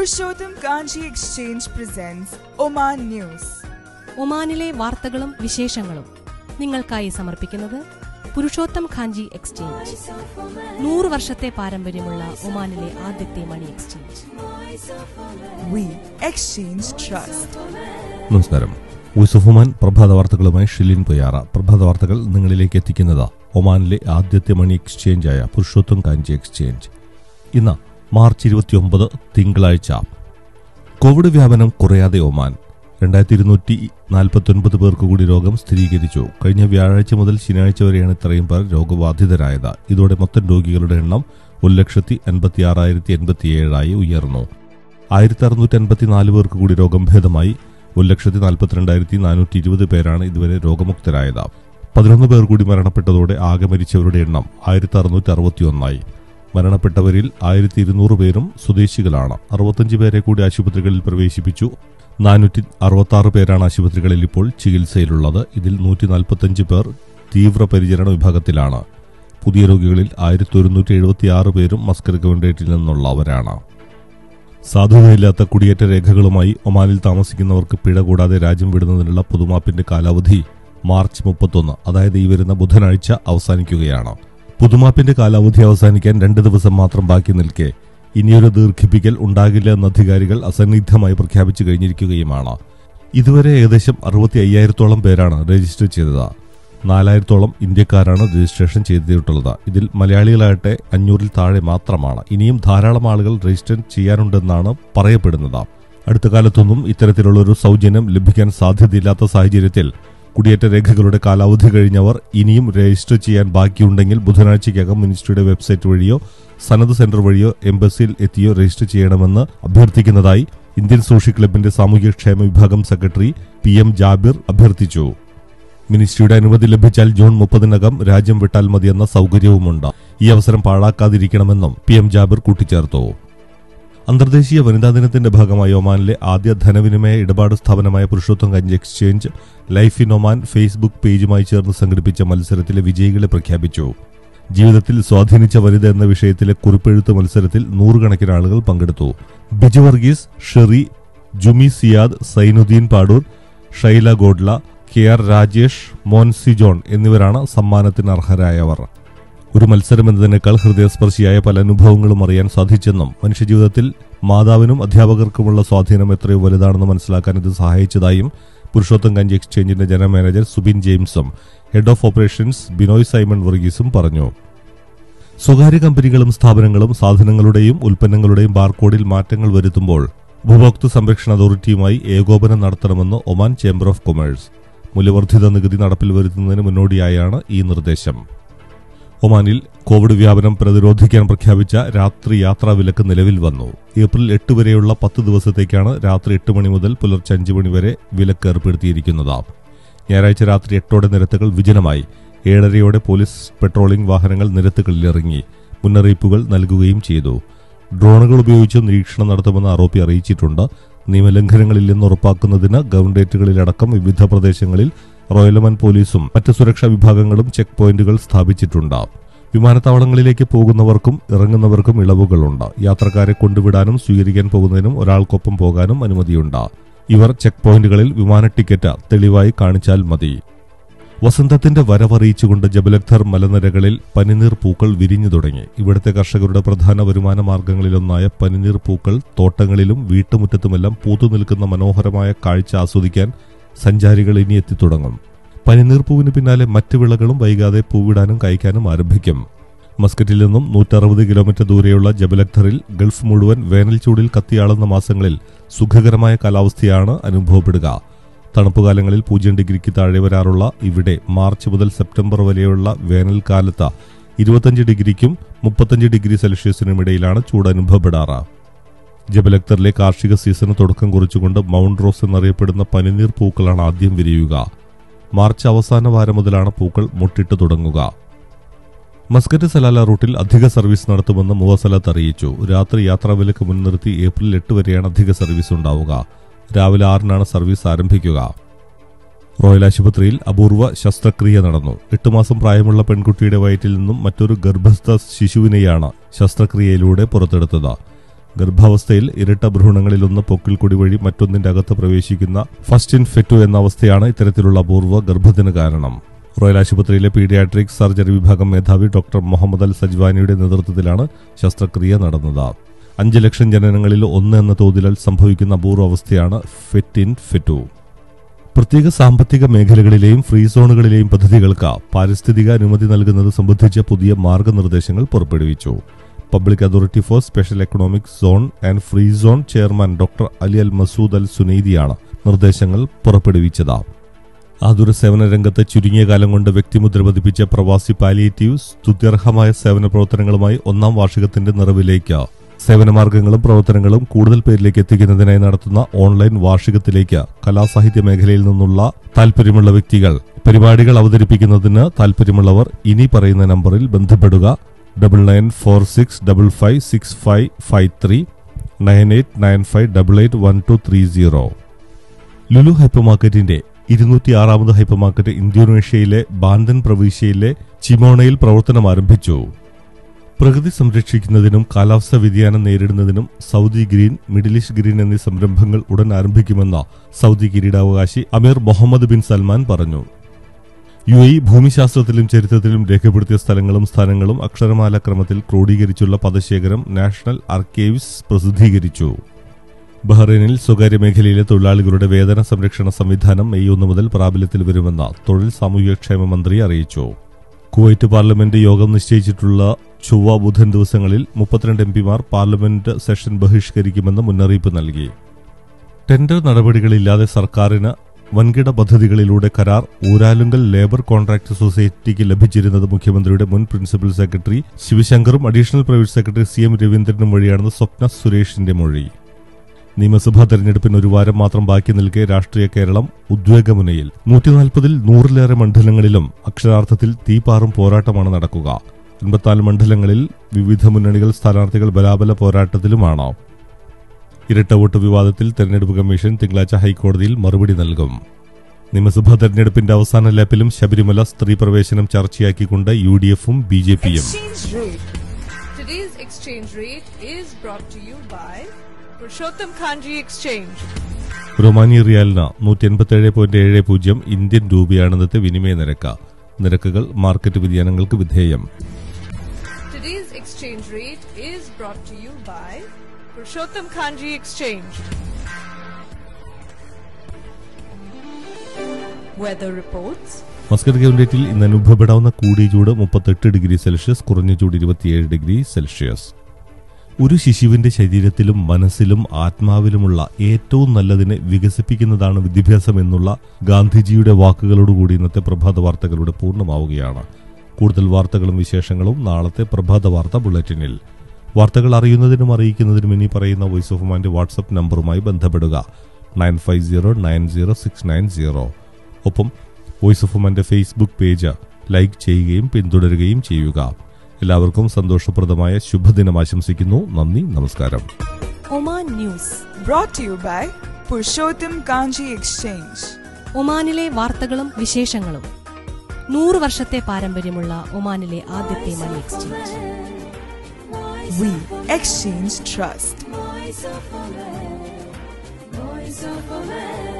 Purushottam Kanji Exchange presents Oman News. ഒമാനിലെ വാർത്തകളും വിശേഷങ്ങളും നിങ്ങൾക്കായി സമർപ്പിക്കുന്നത് പുരുഷോത്തം ഖാഞ്ചി എക്സ്ചേഞ്ച് നൂറ് വർഷത്തെ പാരമ്പര്യമുള്ള ഒമാനിലെ ആദ്യത്തെ money exchange We exchange trust. നമസ്കാരം യൂസുഫുമാൻ പ്രഭാത വാർത്തകളുമായി ഷിലിൻ പൊയ്യാറ പ്രഭാത വാർത്തകൾ നിങ്ങളിലേക്ക് എത്തിക്കുന്നത് ഒമാനിലെ ആദ്യത്തെ മണി എക്സ്ചേഞ്ചായ പുരുഷോത്തം കാഞ്ചി എക്സ്ചേഞ്ച് ഇന്ന് മാർച്ച് ഇരുപത്തിയൊമ്പത് തിങ്കളാഴ്ച കോവിഡ് വ്യാപനം കുറയാതെ ഒമാൻ രണ്ടായിരത്തി ഇരുന്നൂറ്റി നാൽപ്പത്തൊൻപത് പേർക്ക് കൂടി രോഗം സ്ഥിരീകരിച്ചു കഴിഞ്ഞ വ്യാഴാഴ്ച മുതൽ ശനിയാഴ്ച വരെയാണ് ഇത്രയും പേർ രോഗബാധിതരായത് ഇതോടെ മൊത്തം രോഗികളുടെ എണ്ണം ഒരു ലക്ഷത്തി അൻപത്തി ആറായിരത്തി എൺപത്തിയേഴായി ഉയർന്നു ആയിരത്തി അറുന്നൂറ്റി അൻപത്തിനാല് പേർക്ക് കൂടി രോഗം ഭേദമായി ഒരു ലക്ഷത്തി നാൽപ്പത്തിരണ്ടായിരത്തി നാനൂറ്റി ഇരുപത് പേരാണ് ഇതുവരെ രോഗമുക്തരായത് പതിനൊന്ന് പേർ കൂടി മരണപ്പെട്ടതോടെ ആകെ മരിച്ചവരുടെ എണ്ണം ആയിരത്തി അറുന്നൂറ്റി അറുപത്തി ഒന്നായി മരണപ്പെട്ടവരിൽ ആയിരത്തി ഇരുന്നൂറ് പേരും സ്വദേശികളാണ് അറുപത്തഞ്ച് പേരെ കൂടി ആശുപത്രികളിൽ പ്രവേശിപ്പിച്ചു നാനൂറ്റി അറുപത്തി ആറ് പേരാണ് ആശുപത്രികളിൽ ഇപ്പോൾ ചികിത്സയിലുള്ളത് ഇതിൽ നൂറ്റി നാൽപ്പത്തഞ്ച് പേർ തീവ്രപരിചരണ വിഭാഗത്തിലാണ് പുതിയ രോഗികളിൽ ആയിരത്തി ഒരുന്നൂറ്റി എഴുപത്തി ആറ് പേരും മസ്കർ ഗവൺഡേറ്റിൽ നിന്നുള്ളവരാണ് സാധുതയില്ലാത്ത കുടിയേറ്റ രേഖകളുമായി ഒമാനിൽ താമസിക്കുന്നവർക്ക് പിഴ കൂടാതെ രാജ്യം വിടുന്നതിനുള്ള പുതുമാപ്പിന്റെ കാലാവധി മാർച്ച് മുപ്പത്തൊന്ന് അതായത് ഈ വരുന്ന ബുധനാഴ്ച അവസാനിക്കുകയാണ് പുതുമാപ്പിന്റെ കാലാവധി അവസാനിക്കാൻ രണ്ട് ദിവസം മാത്രം ബാക്കി നിൽക്കെ ഇനിയൊരു ദീർഘിപ്പിക്കൽ ഉണ്ടാകില്ല എന്ന് അധികാരികൾ അസന്നിഗ്ധമായി പ്രഖ്യാപിച്ചു കഴിഞ്ഞിരിക്കുകയുമാണ് ഇതുവരെ ഏകദേശം അറുപത്തി അയ്യായിരത്തോളം പേരാണ് രജിസ്റ്റർ ചെയ്തത് നാലായിരത്തോളം ഇന്ത്യക്കാരാണ് രജിസ്ട്രേഷൻ ചെയ്തിട്ടുള്ളത് ഇതിൽ മലയാളികളാകട്ടെ അഞ്ഞൂറിൽ താഴെ മാത്രമാണ് ഇനിയും ധാരാളം ആളുകൾ രജിസ്റ്റർ ചെയ്യാനുണ്ടെന്നാണ് പറയപ്പെടുന്നത് അടുത്ത കാലത്തൊന്നും ഇത്തരത്തിലുള്ള ഒരു സൗജന്യം ലഭിക്കാൻ സാധ്യതയില്ലാത്ത സാഹചര്യത്തിൽ കുടിയേറ്റ രേഖകളുടെ കാലാവധി കഴിഞ്ഞവർ ഇനിയും രജിസ്റ്റർ ചെയ്യാൻ ബാക്കിയുണ്ടെങ്കിൽ ബുധനാഴ്ചയ്ക്കകം മിനിസ്ട്രിയുടെ വെബ്സൈറ്റ് വഴിയോ സനത് സെന്റർ വഴിയോ എംബസിയിൽ എത്തിയോ രജിസ്റ്റർ ചെയ്യണമെന്ന് അഭ്യർത്ഥിക്കുന്നതായി ഇന്ത്യൻ സോഷ്യൽ ക്ലബിന്റെ സാമൂഹ്യക്ഷേമ വിഭാഗം സെക്രട്ടറി പി എം ജാബിർ അഭ്യർത്ഥിച്ചു മിനിസ്ട്രിയുടെ അനുമതി ലഭിച്ചാൽ ജൂൺ മുപ്പതിനകം രാജ്യം വിട്ടാൽ മതിയെന്ന സൗകര്യവുമുണ്ട് ഈ അവസരം പാഴാക്കാതിരിക്കണമെന്നും പി എം ജാബിർ കൂട്ടിച്ചേർത്തു അന്തർദേശീയ വനിതാ ദിനത്തിന്റെ ഭാഗമായി ഒമാനിലെ ആദ്യ ധനവിനിമയ ഇടപാട് സ്ഥാപനമായ Purushottam Kanji exchange life in Oman Facebook പേജുമായി ചേർന്ന് സംഘടിപ്പിച്ച മത്സരത്തിലെ വിജയികളെ പ്രഖ്യാപിച്ചു ജീവിതത്തിൽ സ്വാധീനിച്ച വനിത എന്ന വിഷയത്തിലെ കുറിപ്പെഴുത്ത് മത്സരത്തിൽ നൂറുകണക്കിന് ആളുകൾ പങ്കെടുത്തു Biju Varghese Sherry Jumi Siyad Sainuddin Padur Shaila Godla K R Rajesh Monsi John എന്നിവരാണ് സമ്മാനത്തിന് അർഹരായവർ ഒരു മത്സരം എന്നതിനേക്കാൾ ഹൃദയസ്പർശിയായ പല അനുഭവങ്ങളും അറിയാൻ സാധിച്ചെന്നും മനുഷ്യജീവിതത്തിൽ മാതാവിനും അധ്യാപകർക്കുമുള്ള സ്വാധീനം എത്രയോ വലുതാണെന്ന് മനസ്സിലാക്കാൻ ഇത് സഹായിച്ചതായും പുരുഷോത്തം കഞ്ചി എക്സ്ചേഞ്ചിന്റെ ജനറൽ മാനേജർ സുബിൻ ജെയിംസും head of operations Binoy Simon വർഗീസും പറഞ്ഞു സ്വകാര്യ കമ്പനികളും സ്ഥാപനങ്ങളും സാധനങ്ങളുടെയും ഉൽപ്പന്നങ്ങളുടെയും ബാർകോഡിൽ മാറ്റങ്ങൾ വരുത്തുമ്പോൾ ഉപഭോക്തൃ സംരക്ഷണ അതോറിറ്റിയുമായി ഏകോപനം നടത്തണമെന്ന് ഒമാൻ ചേംബർ ഓഫ് കൊമേഴ്സ് മൂല്യവർദ്ധിത നികുതി നടപ്പിൽ വരുത്തുന്നതിന് മുന്നോടിയായാണ് ഈ നിർദ്ദേശം ഒമാനിൽ കോവിഡ് വ്യാപനം പ്രതിരോധിക്കാൻ പ്രഖ്യാപിച്ച രാത്രി യാത്രാ വിലക്ക് നിലവിൽ വന്നു ഏപ്രിൽ എട്ട് വരെയുള്ള പത്ത് ദിവസത്തേക്കാണ് രാത്രി എട്ട് മണി മുതൽ പുലർച്ചെ അഞ്ച് മണി വരെ വിലക്ക് ഏർപ്പെടുത്തിയിരിക്കുന്നത് ഞായറാഴ്ച രാത്രി എട്ടോടെ നിരത്തുകൾ വിജനമായി ഏഴരയോടെ പോലീസ് പെട്രോളിംഗ് വാഹനങ്ങൾ നിരത്തുകളിലിറങ്ങി മുന്നറിയിപ്പുകൾ നൽകുകയും ചെയ്തു ഡ്രോണുകൾ ഉപയോഗിച്ച് നിരീക്ഷണം നടത്തുമെന്ന് ആരോപി അറിയിച്ചിട്ടുണ്ട് നിയമലംഘനങ്ങളില്ലെന്ന് ഉറപ്പാക്കുന്നതിന് ഗവൺഡേറ്റുകളിലടക്കം വിവിധ പ്രദേശങ്ങളിൽ റോയലമൻ പോലീസും മറ്റ് സുരക്ഷാ വിഭാഗങ്ങളും ചെക്ക് പോയിന്റുകൾ സ്ഥാപിച്ചിട്ടുണ്ട് വിമാനത്താവളങ്ങളിലേക്ക് പോകുന്നവർക്കും ഇറങ്ങുന്നവർക്കും ഇളവുകളുണ്ട് യാത്രക്കാരെ കൊണ്ടുവിടാനും സ്വീകരിക്കാൻ പോകുന്നതിനും ഒരാൾക്കൊപ്പം പോകാനും അനുമതിയുണ്ട് ഇവർ ചെക്ക് പോയിന്റുകളിൽ വിമാന ടിക്കറ്റ് തെളിവായി കാണിച്ചാൽ മതി വസന്തത്തിന്റെ വരവറിയിച്ചുകൊണ്ട് ജബലക്ധർ മലനിരകളിൽ പനിനീർ പൂക്കൾ വിരിഞ്ഞു തുടങ്ങി ഇവിടുത്തെ കർഷകരുടെ പ്രധാന വരുമാന മാർഗങ്ങളിലൊന്നായ പനിനീർ പൂക്കൾ തോട്ടങ്ങളിലും വീട്ടുമുറ്റത്തുമെല്ലാം പൂത്തു നിൽക്കുന്ന മനോഹരമായ കാഴ്ച ആസ്വദിക്കാൻ സഞ്ചാരികൾ ഇനി എത്തിത്തുടങ്ങും പനിനീർ പൂവിന് പിന്നാലെ മറ്റ് വിളകളും വൈകാതെ പൂവിടാനും കഴിക്കാനും ആരംഭിക്കും മസ്കറ്റിൽ നിന്നും നൂറ്ററുപത് കിലോമീറ്റർ ദൂരെയുള്ള ജബലക്ധറിൽ ഗൾഫ് മുഴുവൻ വേനൽ ചൂടിൽ കത്തിയാളുന്ന മാസങ്ങളിൽ സുഖകരമായ കാലാവസ്ഥയാണ് അനുഭവപ്പെടുക തണുപ്പുകാലങ്ങളിൽ പൂജ്യം ഡിഗ്രിക്ക് താഴെ വരാറുള്ള ഇവിടെ മാർച്ച് മുതൽ സെപ്റ്റംബർ വരെയുള്ള വേനൽക്കാലത്ത് ഇരുപത്തഞ്ച് ഡിഗ്രിക്കും മുപ്പത്തഞ്ച് ഡിഗ്രി സെൽഷ്യസിനും ഇടയിലാണ് ചൂട് അനുഭവപ്പെടാറ് ജബലക്തറിലെ കാർഷിക സീസണ് തുടക്കം കുറിച്ചുകൊണ്ട് മൗണ്ട് റോസ് എന്നറിയപ്പെടുന്ന പനിനീർ പൂക്കളാണ് ആദ്യം വിരിയുക മാർച്ച് അവസാന വാരം മുതലാണ് പൂക്കൾ മുട്ടിട്ട് തുടങ്ങുക മസ്കറ്റ് സലാല റൂട്ടിൽ അധിക സർവീസ് നടത്തുമെന്ന് മുവസലത്ത് അറിയിച്ചു രാത്രി യാത്രാവിലക്ക് മുൻനിർത്തി ഏപ്രിൽ എട്ട് വരെയാണ് അധിക സർവീസ് ഉണ്ടാവുക രാവിലെ ആറിനാണ് സർവീസ് ആരംഭിക്കുക റോയൽ ആശുപത്രിയിൽ അപൂർവ ശസ്ത്രക്രിയ നടന്നു എട്ട് മാസം പ്രായമുള്ള പെൺകുട്ടിയുടെ വയറ്റിൽ നിന്നും മറ്റൊരു ഗർഭസ്ഥ ശിശുവിനെയാണ് ശസ്ത്രക്രിയയിലൂടെ പുറത്തെടുത്തത് ഗർഭാവസ്ഥയിൽ ഇരട്ട ഭ്രൂണങ്ങളിലൊന്ന് പൊക്കിൾ കൊടി വഴി മറ്റൊന്നിന്റെ അകത്ത് പ്രവേശിക്കുന്ന ഫസ്റ്റ് ഇൻ ഫെറ്റു എന്ന അവസ്ഥയാണ് ഇത്തരത്തിലുള്ള അപൂർവ ഗർഭത്തിന് കാരണം റോയൽ ആശുപത്രിയിലെ പീഡിയാട്രിക് സർജറി വിഭാഗം മേധാവി ഡോക്ടർ മുഹമ്മദ് അൽ സജ്വാനിയുടെ നേതൃത്വത്തിലാണ് ശസ്ത്രക്രിയ നടന്നത് അഞ്ച് ലക്ഷം ജനനങ്ങളിൽ ഒന്ന് എന്ന തോതിൽ സംഭവിക്കുന്ന അപൂർവ അവസ്ഥയാണ് ഫെറ്റിൻ ഫെറ്റു പ്രത്യേക സാമ്പത്തിക മേഖലകളിലെയും ഫ്രീ സോണുകളിലെയും പദ്ധതികൾക്ക് പാരിസ്ഥിതിക അനുമതി നൽകുന്നത് സംബന്ധിച്ച പുതിയ മാർഗനിർദ്ദേശങ്ങൾ പുറപ്പെടുവിച്ചു public authority for special economic zone and free zone chairman doctor Ali Al Masood Al സുനൈദിയാണ് നിർദ്ദേശങ്ങൾ പുറപ്പെടുവിച്ചത് ആതുര സേവന രംഗത്ത് ചുരുങ്ങിയ കാലം കൊണ്ട് വ്യക്തിമുദ്ര പതിപ്പിച്ച പ്രവാസി പാലിയേറ്റീവ് സ്തുത്യർഹമായ സേവന പ്രവർത്തനങ്ങളുമായി ഒന്നാം വാർഷികത്തിന്റെ നിറവിലേക്ക് സേവനമാർഗങ്ങളും പ്രവർത്തനങ്ങളും കൂടുതൽ പേരിലേക്ക് എത്തിക്കുന്നതിനായി നടത്തുന്ന ഓൺലൈൻ വാർഷികത്തിലേക്ക് കലാസാഹിത്യ മേഖലയിൽ നിന്നുള്ള താൽപര്യമുള്ള വ്യക്തികൾ പരിപാടികൾ അവതരിപ്പിക്കുന്നതിന് താൽപര്യമുള്ളവർ ഇനി പറയുന്ന നമ്പറിൽ ബന്ധപ്പെടുക double nine four six double five six five five three nine eight nine five double eight one two three zero Lulu hyper മാർക്കറ്റിന്റെ ഇരുന്നൂറ്റി ആറാമത് ഹൈപ്പർ മാർക്കറ്റ് ഇന്തോനേഷ്യയിലെ ബാന്തൻ പ്രവിശ്യയിലെ ചിമോണയിൽ പ്രവർത്തനം ആരംഭിച്ചു പ്രകൃതി സംരക്ഷിക്കുന്നതിനും കാലാവസ്ഥാ വ്യതിയാനം നേരിടുന്നതിനും Saudi Green Middle East Green എന്നീ സംരംഭങ്ങൾ ഉടൻ ആരംഭിക്കുമെന്ന് സൗദി കിരീടാവകാശി അമീർ മുഹമ്മദ് ബിൻ സൽമാൻ പറഞ്ഞു യു എ ഭൂമിശാസ്ത്രത്തിലും ചരിത്രത്തിലും രേഖപ്പെടുത്തിയ സ്ഥലങ്ങളും സ്ഥാനങ്ങളും അക്ഷരമാല ക്രമത്തിൽ ക്രോഡീകരിച്ചുള്ള പദശേഖരം നാഷണൽ ആർക്കൈവ്സ് പ്രസിദ്ധീകരിച്ചു ബഹ്റൈനിൽ സ്വകാര്യ മേഖലയിലെ തൊഴിലാളികളുടെ വേതന സംരക്ഷണ സംവിധാനം മെയ് ഒന്ന് മുതൽ പ്രാബല്യത്തിൽ വരുമെന്ന് തൊഴിൽ സാമൂഹ്യക്ഷേമ മന്ത്രി അറിയിച്ചു കുവൈറ്റ് പാർലമെന്റ് യോഗം നിശ്ചയിച്ചിട്ടുള്ള ചൊവ്വ ബുധൻ ദിവസങ്ങളിൽ മുപ്പത്തിരണ്ട് എം പിമാർ പാർലമെന്റ് സെഷൻ ബഹിഷ്കരിക്കുമെന്ന് മുന്നറിയിപ്പ് നൽകി ടെൻഡർ നടപടികളില്ലാതെ സർക്കാരിന് വൻകിട പദ്ധതികളിലൂടെ കരാർ ഊരാലുങ്കൽ ലേബർ കോൺട്രാക്ട് സൊസൈറ്റിക്ക് ലഭിച്ചിരുന്നത് മുഖ്യമന്ത്രിയുടെ മുൻ പ്രിൻസിപ്പൽ സെക്രട്ടറി ശിവശങ്കറും additional private secretary C M രവീന്ദ്രനും വഴിയാണെന്ന് സ്വപ്ന സുരേഷിന്റെ മൊഴി നിയമസഭാ തെരഞ്ഞെടുപ്പിന് ഒരു വാരം മാത്രം ബാക്കി നിൽക്കെ രാഷ്ട്രീയ കേരളം ഉദ്വേഗമുനയിൽ നൂറ്റിനാൽപ്പതിൽ നൂറിലേറെ മണ്ഡലങ്ങളിലും അക്ഷരാർത്ഥത്തിൽ തീപാറും പോരാട്ടമാണ് നടക്കുക എൺപത്തിനാല് മണ്ഡലങ്ങളിൽ വിവിധ മുന്നണികൾ സ്ഥാനാർത്ഥികൾ ബലാബല പോരാട്ടത്തിലുമാണ് ഇരട്ട വോട്ട് വിവാദത്തിൽ തെരഞ്ഞെടുപ്പ് കമ്മീഷൻ തിങ്കളാഴ്ച ഹൈക്കോടതിയിൽ മറുപടി നൽകും നിയമസഭാ തെരഞ്ഞെടുപ്പിന്റെ അവസാന ലാപ്പിലും ശബരിമല സ്ത്രീ പ്രവേശനം ചർച്ചയാക്കിക്കൊണ്ട് യു ഡി എഫും ബി ജെ പിയും Exchange rate. Today's exchange rate is brought to you by Purushottam Kanji Exchange. റൊമാനി റിയാലിന് നൂറ്റി എൺപത്തേഴ് പോയിന്റ് ഏഴ് പൂജ്യം ഇന്ത്യൻ രൂപയാണ് ഇന്നത്തെ വിനിമയ നിരക്ക് നിരക്കുകൾ മാർക്കറ്റ് വ്യതിയാനങ്ങൾക്ക് വിധേയം Today's exchange rate is brought to you by Purushottam Kanji Exchange. Weather reports. Muscat കൗണ്ടേറ്റിൽ ഇന്ന് അനുഭവപ്പെടാവുന്ന കൂടിയ ചൂട് മുപ്പത്തെട്ട് ഡിഗ്രി സെൽഷ്യസ് കുറഞ്ഞ ചൂട് ഇരുപത്തിയേഴ് ഡിഗ്രി സെൽഷ്യസ് ഒരു ശിശുവിന്റെ ശരീരത്തിലും മനസ്സിലും ആത്മാവിലുമുള്ള ഏറ്റവും നല്ലതിനെ വികസിപ്പിക്കുന്നതാണ് വിദ്യാഭ്യാസം എന്നുള്ള ഗാന്ധിജിയുടെ വാക്കുകളോടുകൂടി ഇന്നത്തെ പ്രഭാത വാർത്തകളുടെ പൂർണ്ണമാവുകയാണ് കൂടുതൽ വാർത്തകളും വിശേഷങ്ങളും നാളത്തെ പ്രഭാത വാർത്ത ബുള്ളറ്റിനിൽ വാർത്തകൾ അറിയുന്നതിനും അറിയിക്കുന്നതിനും ഇനി പറയുന്ന വോയിസ് ഓഫ് മാന്റെ വാട്സപ്പ് നമ്പറുമായി ബന്ധപ്പെടുക nine five zero nine zero six nine zero ഒപ്പം വോയിസ് ഓഫ് ഉമന്റെ ഫേസ്ബുക്ക് പേജ് ലൈക്ക് ചെയ്യുകയും പിന്തുടരുകയും ചെയ്യുക എല്ലാവർക്കും സന്തോഷപ്രദമായ ശുഭദിനം ആശംസിക്കുന്നു നന്ദി നമസ്കാരം Oman news Brought to you by Purushottam Kanji Exchange. ഒമാനിലെ വാർത്തകളും വിശേഷങ്ങളും നൂറ് വർഷത്തെ പാരമ്പര്യമുള്ള ഒമാനിലെ ആദ്യത്തെ money exchange We exchange trust. Voice of a man, voice of a man.